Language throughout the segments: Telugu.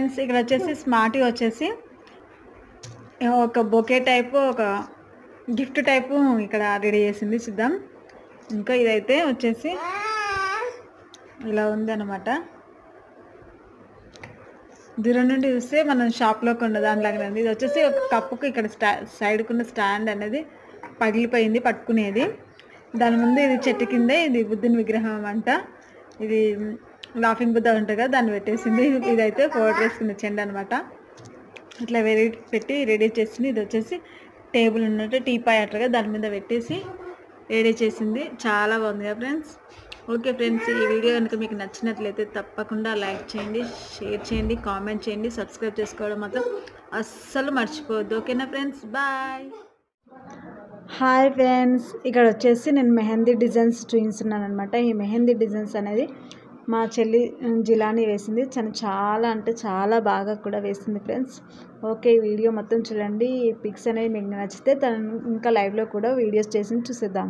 ఫ్రెండ్స్ ఇక్కడ వచ్చేసి స్మార్టీ వచ్చేసి ఒక బొకే టైపు ఒక గిఫ్ట్ టైపు ఇక్కడ రెడీ చేసింది చూద్దాం ఇంకా ఇదైతే వచ్చేసి ఇలా ఉంది అనమాట దూరం నుండి చూస్తే మనం షాప్లోకి ఉన్న దానిలాగానే ఉంది ఇది వచ్చేసి ఒక కప్పుకు ఇక్కడ స్టా సైడ్కున్న స్టాండ్ అనేది పగిలిపోయింది పట్టుకునేది దాని ముందు ఇది చెట్టు కింద ఇది బుద్ధుని విగ్రహం అంట ఇది లాఫింగ్ బుద్ధ ఉంటుంది కదా దాన్ని పెట్టేసింది ఇది- ఇదైతే పౌడర్ వేసుకున్న చెండు అనమాట ఇట్లా వెరీ పెట్టి రెడీ చేసింది ఇది వచ్చేసి టేబుల్ ఉన్నట్టు టీ పాయ్ అట్లా దాని మీద పెట్టేసి రెడీ చేసింది చాలా బాగుంది కదా ఫ్రెండ్స్ ఓకే ఫ్రెండ్స్ ఈ వీడియో కనుక మీకు నచ్చినట్లయితే తప్పకుండా లైక్ చేయండి షేర్ చేయండి కామెంట్ చేయండి సబ్స్క్రైబ్ చేసుకోవడం మాత్రం అస్సలు మర్చిపోవద్దు ఓకేనా ఫ్రెండ్స్ బాయ్ హాయ్ ఫ్రెండ్స్ ఇక్కడ వచ్చేసి నేను మెహందీ డిజైన్స్ చూపిస్తున్నాను అనమాట ఈ మెహందీ డిజైన్స్ అనేది మా చెల్లి ఉమ్, జిలాని వేసింది తను చాలా అంటే చాలా బాగా కూడా వేసింది ఫ్రెండ్స్ ఓకే ఈ వీడియో మొత్తం చూడండి ఈ పిక్స్ అనేవి మీకు నచ్చితే తను ఇంకా లైవ్లో కూడా వీడియోస్ చేసి చూసేద్దాం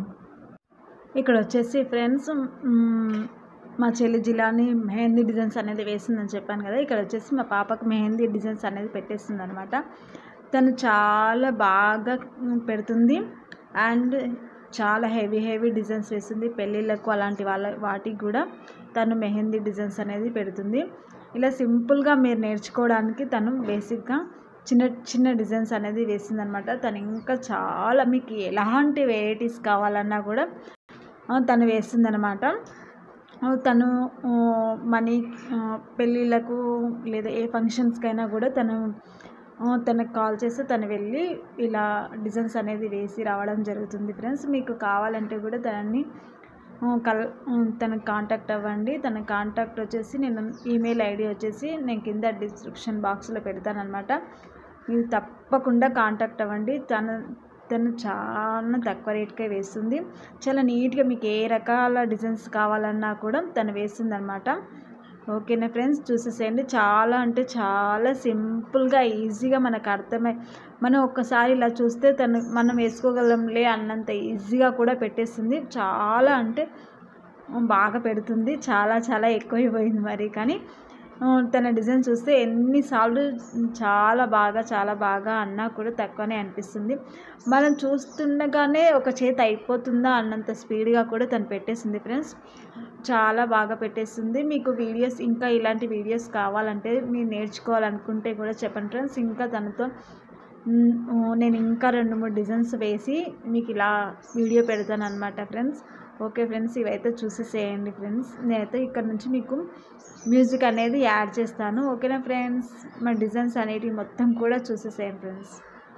ఇక్కడ వచ్చేసి ఫ్రెండ్స్ మ్, మా చెల్లి జిలాని మెహందీ డిజైన్స్ అనేది వేసిందని చెప్పాను కదా ఇక్కడ వచ్చేసి మా పాపకు మెహందీ డిజైన్స్ అనేది పెట్టేస్తుంది అనమాట తను చాలా బాగా మ్, పెడుతుంది అండ్ చాలా హెవీ హెవీ డిజైన్స్ వేస్తుంది పెళ్ళిళ్ళకు అలాంటి వాళ్ళ వాటికి కూడా తను మెహందీ డిజైన్స్ అనేది పెడుతుంది ఇలా సింపుల్గా మీరు నేర్చుకోవడానికి తను బేసిక్గా చిన్న చిన్న డిజైన్స్ అనేది వేసిందనమాట తను ఇంకా చాలా మీకు ఎలాంటి వెరైటీస్ కావాలన్నా కూడా ఆ, తను వేస్తుందన్నమాట ఆ, తను ఆ, మనీ ఆ, పెళ్ళిళ్ళకు లేదా ఏ ఫంక్షన్స్కైనా కూడా తను ఆ, తనకు కాల్ చేస్తే తను వెళ్ళి ఇలా డిజైన్స్ అనేది వేసి రావడం జరుగుతుంది ఫ్రెండ్స్ మీకు కావాలంటే కూడా తనని ఆ, కల్ ఆ, తనకు కాంటాక్ట్ అవ్వండి తన కాంటాక్ట్ వచ్చేసి నేను ఈమెయిల్ ఐడి వచ్చేసి నేను కింద డిస్క్రిప్షన్ బాక్స్లో పెడతానమాట మీరు తప్పకుండా కాంటాక్ట్ అవ్వండి తన తను చాలా తక్కువ రేట్కే వేస్తుంది చాలా నీట్గా మీకు ఏ రకాల డిజైన్స్ కావాలన్నా కూడా తను వేస్తుంది అనమాట ఓకేనా ఫ్రెండ్స్ చూసేసేయండి చాలా అంటే చాలా సింపుల్గా ఈజీగా మనకు అర్థమై మనం ఒక్కసారి ఇలా చూస్తే తను మనం వేసుకోగలంలే అన్నంత ఈజీగా కూడా పెట్టేస్తుంది చాలా అంటే బాగా పెడుతుంది చాలా చాలా ఎక్కువైపోయింది మరి కానీ ఆ, తన డిజైన్ చూస్తే ఎన్నిసార్లు చాలా బాగా చాలా బాగా అన్నా కూడా తక్కువనే అనిపిస్తుంది మనం చూస్తుండగానే ఒక చేతి అయిపోతుందా అన్నంత స్పీడ్గా కూడా తను పెట్టేసింది ఫ్రెండ్స్ చాలా బాగా పెట్టేస్తుంది మీకు వీడియోస్ ఇంకా ఇలాంటి వీడియోస్ కావాలంటే మీరు నేర్చుకోవాలనుకుంటే కూడా చెప్పండి ఫ్రెండ్స్ ఇంకా తనతో మ్, నేను ఇంకా రెండు మూడు డిజైన్స్ వేసి మీకు ఇలా వీడియో పెడతాను అనమాట ఫ్రెండ్స్ ఓకే ఫ్రెండ్స్ ఇవైతే చూసేసేయండి ఫ్రెండ్స్ నేనైతే ఇక్కడ నుంచి మీకు మ్యూజిక్ అనేది యాడ్ చేస్తాను ఓకేనా ఫ్రెండ్స్ మా డిజైన్స్ అనేటివి మొత్తం కూడా చూసేసేయండి ఫ్రెండ్స్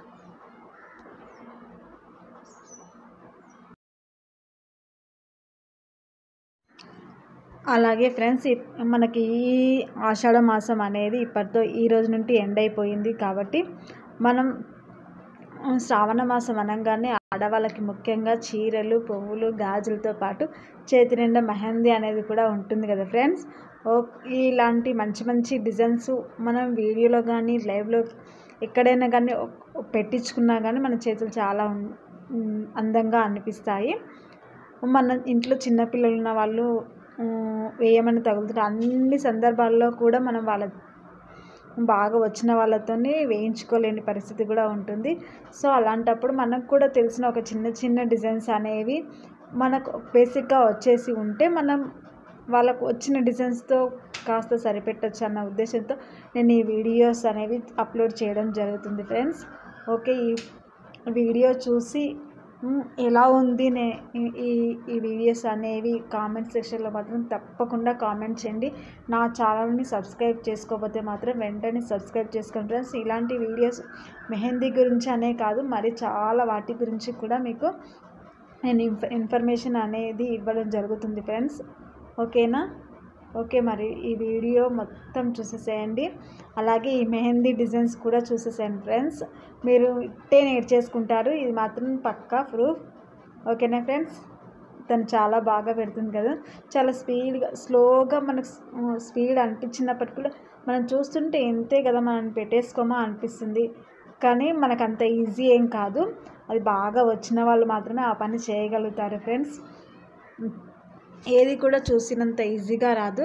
అలాగే ఫ్రెండ్స్ ఇప్- మనకి ఈ ఆషాఢ మాసం అనేది ఇప్పటితో ఈ రోజు నుండి ఎండ్ అయిపోయింది కాబట్టి మనం ఆ, శ్రావణ మాసం అనగానే ఆడవాళ్ళకి ముఖ్యంగా చీరలు పువ్వులు గాజులతో పాటు చేతి నిండా మెహందీ అనేది కూడా ఉంటుంది కదా ఫ్రెండ్స్ ఓ ఇలాంటి మంచి మంచి డిజైన్స్ మనం వీడియోలో కానీ లైవ్లో ఎక్కడైనా కానీ ఒ- పెట్టించుకున్నా కానీ మన చేతులు చాలా ఉన్- ఉమ్, అందంగా అనిపిస్తాయి మన ఇంట్లో చిన్నపిల్లలు ఉన్న వాళ్ళు ఉమ్, వేయమని తగులుతారు అన్ని సందర్భాల్లో కూడా మనం వాళ్ళ బాగా వచ్చిన వాళ్ళతోనే వేయించుకోలేని పరిస్థితి కూడా ఉంటుంది సో అలాంటప్పుడు మనకు కూడా తెలిసిన ఒక చిన్న చిన్న డిజైన్స్ అనేవి మనకు బేసిక్గా వచ్చేసి ఉంటే మనం వాళ్ళకు వచ్చిన డిజైన్స్తో కాస్త సరిపెట్టచ్చు అన్న ఉద్దేశంతో నేను ఈ వీడియోస్ అనేవి అప్లోడ్ చేయడం జరుగుతుంది ఫ్రెండ్స్ ఓకే ఈ వీడియో చూసి మ్, ఎలా ఉంది నే ఈ- ఈ ఈ వీడియోస్ అనేవి కామెంట్ సెక్షన్లో మాత్రం తప్పకుండా కామెంట్ చేయండి నా ఛానల్ని సబ్స్క్రైబ్ చేసుకోకపోతే మాత్రం వెంటనే సబ్స్క్రైబ్ చేసుకోండి ఫ్రెండ్స్ ఇలాంటి వీడియోస్ మెహందీ గురించి అనే కాదు మరి చాలా వాటి గురించి కూడా మీకు నేను ఇన్ఫ ఇన్ఫర్మేషన్ అనేది ఇవ్వడం జరుగుతుంది ఫ్రెండ్స్ ఓకేనా ఓకే మరి ఈ వీడియో మొత్తం చూసేసేయండి అలాగే ఈ మెహందీ డిజైన్స్ కూడా చూసేసేయండి ఫ్రెండ్స్ మీరు ఇట్టే నేర్చేసుకుంటారు ఇది మాత్రం పక్కా ప్రూఫ్ ఓకేనా ఫ్రెండ్స్ తను చాలా బాగా పెడుతుంది కదా చాలా స్పీడ్గా స్లోగా మనకు స్పీడ్ అనిపించినప్పటికీ కూడా మనం చూస్తుంటే ఎంతే కదా మనం పెట్టేసుకోమా అనిపిస్తుంది కానీ మనకు అంత ఈజీ ఏం కాదు అది బాగా వచ్చిన వాళ్ళు మాత్రమే ఆ పని చేయగలుగుతారు ఫ్రెండ్స్ ఏది కూడా చూసినంత ఈజీగా రాదు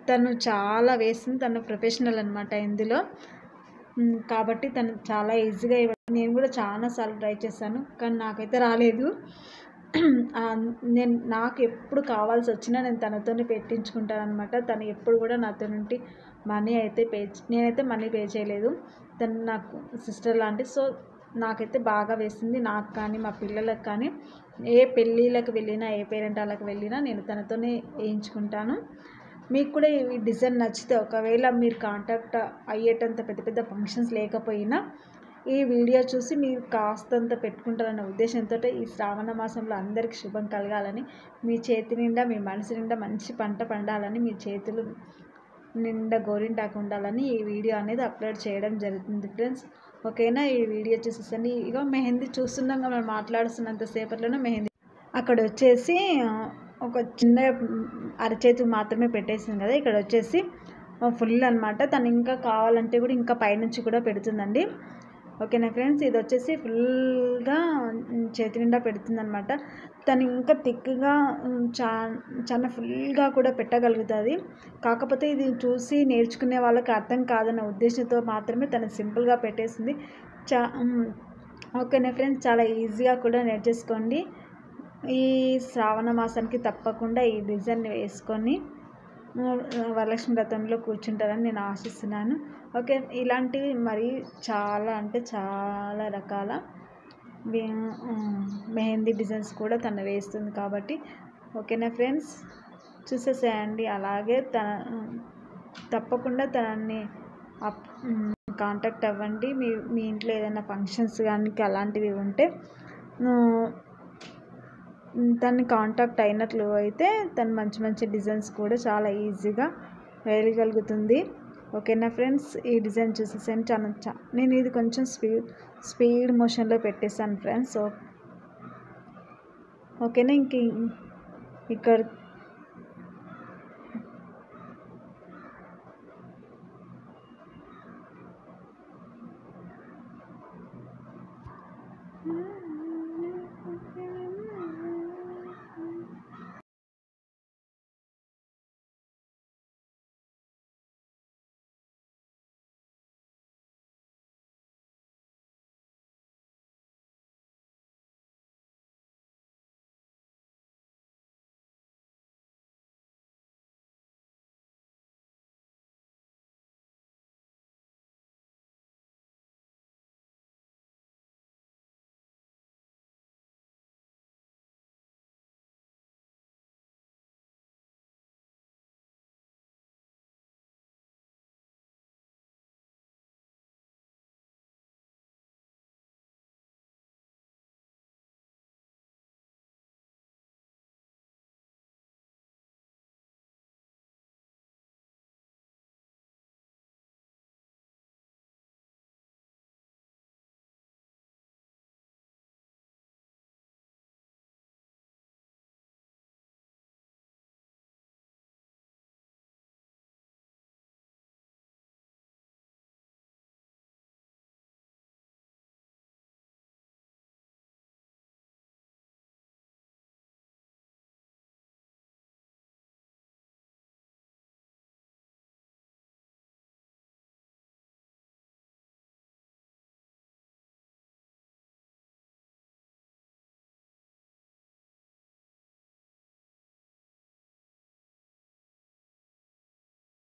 తను చాలా వేసింది తను ప్రొఫెషనల్ అనమాట ఇందులో ఉమ్, కాబట్టి తను చాలా ఈజీగా ఇవ్వడం నేను కూడా చాలాసార్లు ట్రై చేశాను కానీ నాకైతే రాలేదు ఆ, నేను నాకు ఎప్పుడు కావాల్సి వచ్చినా నేను తనతోనే పెట్టించుకుంటాను అనమాట తను ఎప్పుడు కూడా నాతో నుండి మనీ అయితే పే నేనైతే మనీ పే చేయలేదు తను నాకు సిస్టర్ లాంటి సో నాకైతే బాగా వేసింది నాకు కానీ మా పిల్లలకు కానీ ఏ పెళ్ళిళ్ళకి వెళ్ళినా ఏ పేరెంట్ వాళ్ళకి వెళ్ళినా నేను తనతోనే వేయించుకుంటాను మీకు కూడా ఈ డిజైన్ నచ్చితే ఒకవేళ మీరు కాంటాక్ట్ అయ్యేటంత పెద్ద పెద్ద ఫంక్షన్స్ లేకపోయినా ఈ వీడియో చూసి మీరు కాస్తంత పెట్టుకుంటారన్న ఉద్దేశంతో ఈ శ్రావణ మాసంలో అందరికీ శుభం కలగాలని మీ చేతి నిండా మీ మనసు నిండా మంచి పంట పండాలని మీ చేతులు నిండా గోరింటాకు ఉండాలని ఈ వీడియో అనేది అప్లోడ్ చేయడం జరుగుతుంది ఫ్రెండ్స్ ఓకేనా ఈ వీడియో చూసేసండి ఇగో మెహందీ చూస్తున్నాం కదా మనం మాట్లాడుతున్నంత సేపట్లోనే మెహందీ అక్కడ వచ్చేసి ఆ, ఒక చిన్న మ్, అరచేతి మాత్రమే పెట్టేసింది కదా ఇక్కడ వచ్చేసి ఫుల్ అనమాట తను ఇంకా కావాలంటే కూడా ఇంకా పైనుంచి కూడా పెడుతుందండి ఓకేనా ఫ్రెండ్స్ ఇది వచ్చేసి ఫుల్గా చేతి నిండా పెడుతుంది అనమాట తను ఇంకా థిక్గా చా చాలా ఫుల్గా కూడా పెట్టగలుగుతుంది కాకపోతే ఇది చూసి నేర్చుకునే వాళ్ళకి అర్థం కాదన్న ఉద్దేశంతో మాత్రమే తను సింపుల్గా పెట్టేసింది చా మ్, ఓకేనా ఫ్రెండ్స్ చాలా ఈజీగా కూడా నేర్చేసుకోండి ఈ శ్రావణ మాసానికి తప్పకుండా ఈ డిజైన్ వేసుకొని ఆ, వరలక్ష్మి వ్రతంలో కూర్చుంటారని నేను ఆశిస్తున్నాను ఓకే ఇలాంటివి మరి చాలా అంటే చాలా రకాల వే- ఆ, మెహందీ డిజైన్స్ కూడా తను వేస్తుంది కాబట్టి ఓకేనా ఫ్రెండ్స్ చూసేసేయండి అలాగే తన తప్పకుండా తనని అప్ కాంటాక్ట్ అవ్వండి మీ మీ ఇంట్లో ఏదైనా ఫంక్షన్స్ కానీ అలాంటివి ఉంటే ఆ, తన్ని కాంటాక్ట్ అయినట్లు అయితే తను మంచి మంచి డిజైన్స్ కూడా చాలా ఈజీగా వేయగలుగుతుంది ఓకేనా ఫ్రెండ్స్ ఈ డిజైన్ చూసేసాను చాలా చా నేను ఇది కొంచెం స్పీడ్ స్పీడ్ మోషన్లో పెట్టేశాను ఫ్రెండ్స్ ఓ ఓకేనా ఇంక ఇక్కడ